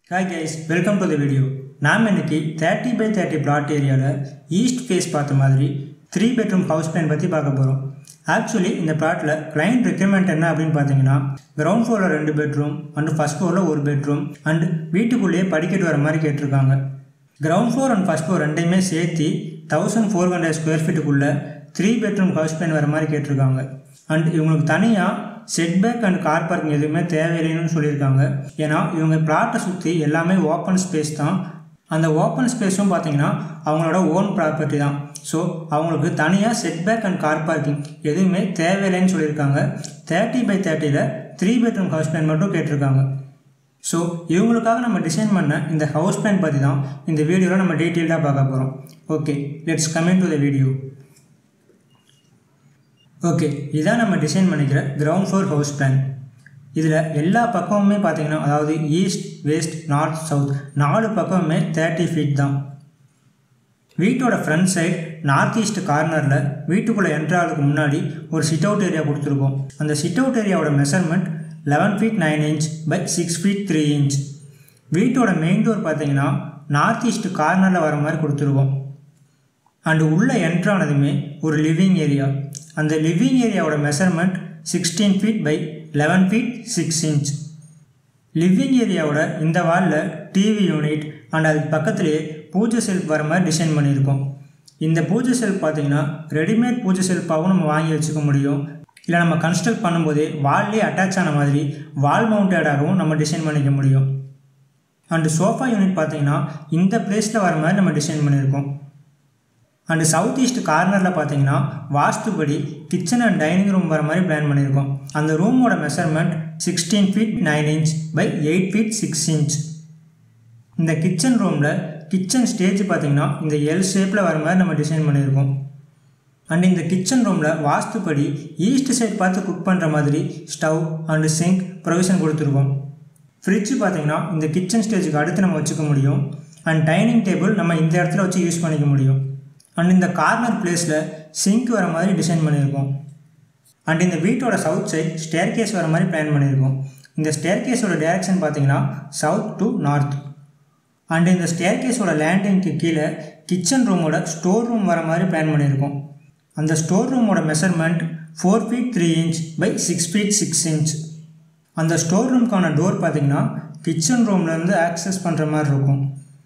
hi guys welcome to the video நாம் இன்னைக்கு thirty by thirty plot ஏரியாவில் east face பார்த்த மாதிரி த்ரீ பெட்ரூம் ஹவுஸ் பிளான் பற்றி பார்க்க போகிறோம் ஆக்சுவலி இந்த பிளாட்டில் கிளைண்ட் ரெக்யர்மெண்ட் என்ன அப்படின்னு பார்த்தீங்கன்னா கிரவுண்ட் ஃப்ளோரில் ரெண்டு பெட்ரூம் அண்ட் ஃபஸ்ட் ஃப்ளோரில் ஒரு பெட்ரூம் அண்ட் வீட்டுக்குள்ளேயே படிக்கட்டு வர மாதிரி கேட்டிருக்காங்க ground floor and first floor ரெண்டையுமே சேர்த்து தௌசண்ட் ஃபோர் ஹண்ட்ரட் ஸ்கொயர் ஃபீட்டுக்குள்ளே த்ரீ பெட்ரூம் ஹவுஸ் பிளான் வர மாதிரி கேட்டிருக்காங்க அண்ட் இவங்களுக்கு தனியாக செட்பேக் அண்ட் கார் பார்க்கிங் எதுவுமே தேவையில்லைன்னு சொல்லியிருக்காங்க ஏன்னா இவங்க பிளாட்டை சுற்றி எல்லாமே ஓப்பன் ஸ்பேஸ் தான் அந்த ஓப்பன் ஸ்பேஸும் பார்த்தீங்கன்னா அவங்களோட ஓன் ப்ராப்பர்ட்டி தான் ஸோ அவங்களுக்கு தனியாக செட்பேக் அண்ட் கார் பார்க்கிங் எதுவுமே தேவையில்லைன்னு சொல்லியிருக்காங்க தேர்ட்டி பை தேர்ட்டியில் த்ரீ பெட்ரூம் ஹவுஸ் பிளான் மட்டும் கேட்டிருக்காங்க ஸோ இவங்களுக்காக நம்ம டிசைன் பண்ண இந்த ஹவுஸ் பிளான் பற்றி தான் இந்த வீடியோவில் நம்ம டீட்டெயில்டாக பார்க்க போகிறோம் okay let's come in to the video okay இதான் நம்ம டிசைன் பண்ணிக்கிற கிரவுண்ட் ஃப்ளோர் ஹவுஸ் பிளான் இதில் எல்லா பக்கமுமே பார்த்தீங்கன்னா அதாவது ஈஸ்ட் வெஸ்ட் நார்த் சவுத் நாலு பக்கமுமே தேர்ட்டி ஃபீட் தான் வீட்டோட ஃப்ரண்ட் சைடு நார்த் ஈஸ்ட் கார்னரில் வீட்டுக்குள்ளே என்ட்ராலுக்கு முன்னாடி ஒரு சிட் அவுட் ஏரியா கொடுத்துருக்கோம் அந்த சிட் அவுட் ஏரியாவோட measurement eleven feet nine inch by six feet three inch வீட்டோட மெயின் டோர் பார்த்தீங்கன்னா நார்த் ஈஸ்ட் கார்னரில் வர மாதிரி கொடுத்துருக்கோம் அண்டு உள்ளே என்ட்ரானதுமே ஒரு லிவிங் ஏரியா அந்த லிவிங் ஏரியாவோட measurement sixteen feet by eleven feet six inch living ஏரியாவோட இந்த வாலில் டிவி யூனிட் அண்ட் அதுக்கு பக்கத்துலேயே பூஜை செல்ஃப் வர மாதிரி டிசைன் பண்ணியிருக்கோம் இந்த பூஜை செல்ஃப் பார்த்தீங்கன்னா ரெடிமேட் பூஜை செல்ஃபாகவும் நம்ம வாங்கி வச்சுக்க முடியும் இல்லை நம்ம கன்ஸ்ட்ரக்ட் பண்ணும்போதே வால்லே அட்டாச் ஆன மாதிரி வால் மவுண்டடாகவும் நம்ம டிசைன் பண்ணிக்க முடியும் அண்டு சோஃபா யூனிட் பார்த்தீங்கன்னா இந்த பிளேஸில் வர மாதிரி நம்ம டிசைன் பண்ணியிருக்கோம் அண்டு சவுத் ஈஸ்ட் கார்னரில் பார்த்தீங்கன்னா வாஸ்துபடி கிச்சன் அண்ட் டைனிங் ரூம் வர மாதிரி பிளான் பண்ணியிருக்கோம் அந்த ரூமோட measurement sixteen feet nine inch by eight feet six inch இந்த கிச்சன் ரூமில் கிச்சன் ஸ்டேஜ் பார்த்தீங்கன்னா இந்த எல் ஷேப்பில் வர மாதிரி நம்ம டிசைன் பண்ணியிருக்கோம் அண்ட் இந்த கிச்சன் ரூமில் வாஸ்துப்படி ஈஸ்ட் சைட் பார்த்து குக் பண்ணுற மாதிரி ஸ்டவ் அண்டு சிங்க் ப்ரொவிஷன் கொடுத்துருக்கோம் ஃப்ரிட்ஜ் பார்த்தீங்கன்னா இந்த கிச்சன் ஸ்டேஜுக்கு அடுத்து நம்ம வச்சுக்க முடியும் அண்ட் டைனிங் டேபிள் நம்ம இந்த இடத்துல வச்சு யூஸ் பண்ணிக்க முடியும் அண்ட் இந்த கார்னர் பிளேஸில் சிங்க் வர மாதிரி டிசைன் பண்ணியிருக்கோம் அண்ட் இந்த வீட்டோட சவுத் சைட் ஸ்டேர் கேஸ் வர மாதிரி பிளான் பண்ணியிருக்கோம் இந்த ஸ்டேர் கேஸோட டேரெக்ஷன் பார்த்தீங்கன்னா சவுத் டு நார்த் அண்ட் இந்த ஸ்டேர் கேஸோட லேண்டிங்க்கு கீழே கிச்சன் ரூமோட ஸ்டோர் ரூம் வர மாதிரி பிளான் பண்ணியிருக்கோம் அந்த ஸ்டோர் ரூமோட measurement four feet three inch by six feet six inch அந்த ஸ்டோர் ரூம்க்கான டோர் பார்த்தீங்கன்னா கிச்சன் ரூம்லேருந்து ஆக்சஸ் பண்ணுற மாதிரி இருக்கும்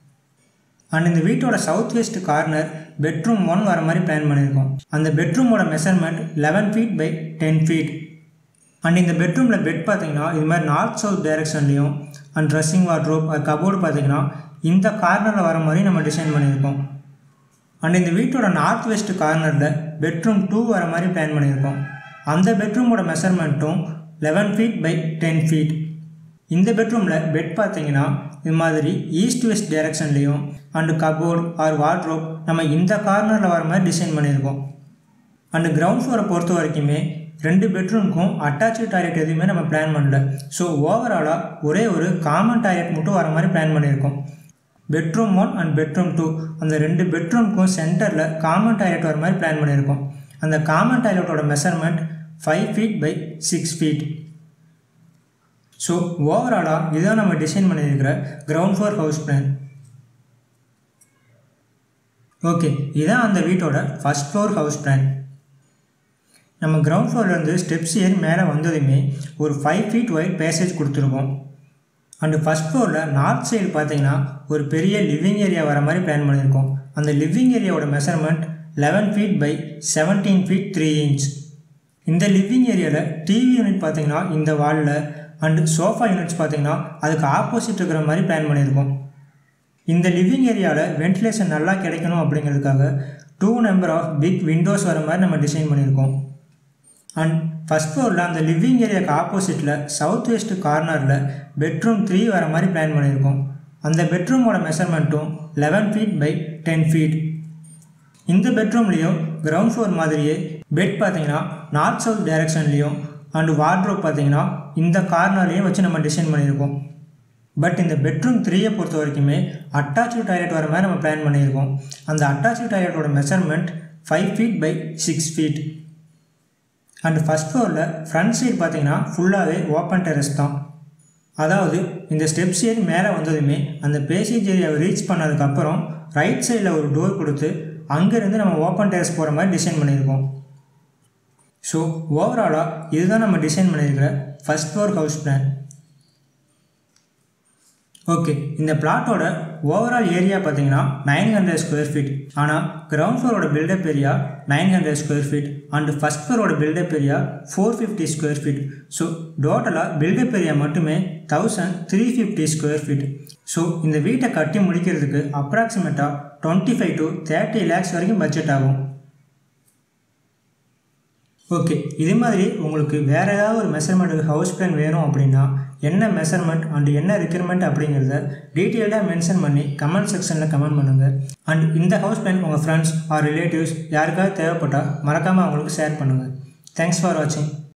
அண்ட் இந்த வீட்டோட south west corner bedroom one வர மாதிரி பிளான் பண்ணியிருக்கோம் அந்த பெட்ரூமோட measurement eleven feet by ten feet and இந்த பெட்ரூமில் பெட் பார்த்தீங்கன்னா இது மாதிரி நார்த் சவுத் டைரக்ஷன்லேயும் அண்ட் ட்ரெஸ்ஸிங் வார்ட்ரோப் அது கபோர்டு பார்த்தீங்கன்னா இந்த கார்னரில் வர மாதிரி நம்ம டிசைன் பண்ணியிருக்கோம் அண்ட் இந்த வீட்டோட நார்த் வெஸ்ட் கார்னரில் பெட்ரூம் டூ வர மாதிரி பிளான் பண்ணியிருக்கோம் அந்த பெட்ரூமோட மெஷர்மெண்ட்டும் eleven feet by ten feet இந்த பெட்ரூமில் பெட் பார்த்தீங்கன்னா இது மாதிரி ஈஸ்ட் வெஸ்ட் டைரக்ஷன்லேயும் அண்டு கபோர்டு ஆர் வார்ட்ரோப் நம்ம இந்த கார்னரில் வர மாதிரி டிசைன் பண்ணியிருக்கோம் அண்டு கிரவுண்ட் ஃப்ளோரை பொறுத்த வரைக்குமே ரெண்டு பெட்ரூமுக்கும் அட்டாச்சு டாய்லெட் எதுவுமே நம்ம பிளான் பண்ணல ஸோ ஓவராலாக ஒரே ஒரு காமன் டாய்லெட் மட்டும் வர மாதிரி பிளான் பண்ணியிருக்கோம் bedroom one and bedroom two அந்த ரெண்டு பெட்ரூமுக்கும் சென்டரில் காமன் டாய்லெட் வர மாதிரி பிளான் பண்ணியிருக்கோம் அந்த காமன் டாய்லெட்டோட measurement five feet by six feet so ஓவராலாக இதான் நம்ம டிசைன் பண்ணியிருக்கிற ground floor house plan okay இதான் அந்த வீட்டோட ஃபஸ்ட் ஃப்ளோர் ஹவுஸ் பிளான் நம்ம கிரவுண்ட் ஃப்ளோர்லேருந்து ஸ்டெப்ஸ் ஏறி மேலே வந்ததுமே ஒரு ஃபைவ் ஃபீட் ஒயிட் பேசேஜ் கொடுத்துருக்கோம் அண்டு ஃபஸ்ட் ஃப்ளோரில் நார்த் சைடு பார்த்தீங்கன்னா ஒரு பெரிய லிவிங் ஏரியா வர மாதிரி பிளான் பண்ணியிருக்கோம் அந்த லிவிங் ஏரியாவோட measurement eleven feet by seventeen feet three inch இந்த லிவிங் ஏரியாவில் டிவி யூனிட் பார்த்தீங்கன்னா இந்த வாலில் அண்டு சோஃபா யூனிட்ஸ் பார்த்தீங்கன்னா அதுக்கு ஆப்போசிட் இருக்கிற மாதிரி பிளான் பண்ணியிருக்கோம் இந்த லிவிங் ஏரியாவில் வென்டிலேஷன் நல்லா கிடைக்கணும் அப்படிங்கிறதுக்காக two number of big windows வர மாதிரி நம்ம டிசைன் பண்ணியிருக்கோம் அண்ட் ஃபஸ்ட் ஃப்ளோரில் அந்த லிவிங் ஏரியாவுக்கு ஆப்போசிட்டில் சவுத் வெஸ்ட் கார்னரில் பெட்ரூம் த்ரீ வர மாதிரி பிளான் பண்ணியிருக்கோம் அந்த பெட்ரூமோட மெஷர்மெண்ட்டும் eleven feet by ten feet இந்த பெட்ரூம்லேயும் கிரவுண்ட் ஃப்ளோர் மாதிரியே பெட் பார்த்தீங்கன்னா நார்த் சவுத் டைரக்ஷன்லேயும் அண்டு வார்ட்ரோப் பார்த்தீங்கன்னா இந்த கார்னர்லேயும் வச்சு நம்ம டிசைன் பண்ணியிருக்கோம் பட் இந்த பெட்ரூம் த்ரீயை பொறுத்த வரைக்குமே அட்டாச்சு டாய்லெட் வர மாதிரி நம்ம பிளான் பண்ணியிருக்கோம் அந்த அட்டாச்சு டாய்லெட்டோட measurement five feet by six feet and first ஃப்ளோரில் ஃப்ரண்ட் சைடு பார்த்தீங்கன்னா ஃபுல்லாகவே ஓப்பன் டெரஸ் தான் அதாவது இந்த ஸ்டெப்ஸ் ஏறி மேலே வந்ததுமே அந்த பேசேஜ் ஏரியாவை ரீச் பண்ணதுக்கப்புறம் ரைட் சைடில் ஒரு டோர் கொடுத்து அங்கேருந்து நம்ம ஓப்பன் டேரஸ் போகிற மாதிரி டிசைன் பண்ணியிருக்கோம் ஸோ ஓவராலாக இதுதான் நம்ம டிசைன் பண்ணியிருக்கிற first floor house plan okay இந்த பிளாட்டோட ஓவரால் ஏரியா பார்த்தீங்கன்னா நைன் ஹண்ட்ரட் ஸ்கொயர் ஃபீட் ஆனால் கிரவுண்ட் ஃப்ளோரோட built up area nine hundred square feet and first ஃப்ளோரோட built up area four fifty square feet so டோட்டலாக பில்டப் ஏரியா மட்டுமே thousand three fifty square feet so இந்த வீட்டை கட்டி முடிக்கிறதுக்கு அப்ராக்சிமேட்டாக twenty five to thirty lakhs வரைக்கும் பட்ஜெட் ஆகும் ஓகே இது மாதிரி உங்களுக்கு வேறு ஏதாவது ஒரு மெஷர்மெண்ட்டுக்கு ஹவுஸ் பிளான் வேணும் அப்படின்னா என்ன மெஷர்மெண்ட் அண்ட் என்ன ரெக்யர்மெண்ட் அப்படிங்கிறத டீட்டெயில்டாக மென்ஷன் பண்ணி கமெண்ட் செக்ஷனில் கமெண்ட் பண்ணுங்கள் அண்ட் இந்த ஹவுஸ் பிளான் உங்கள் ஃப்ரெண்ட்ஸ் ஆர் ரிலேட்டிவ்ஸ் யாருக்காவது தேவைப்பட்டால் மறக்காமல் அவங்களுக்கு ஷேர் பண்ணுங்கள் தேங்க்ஸ் ஃபார் வாட்சிங்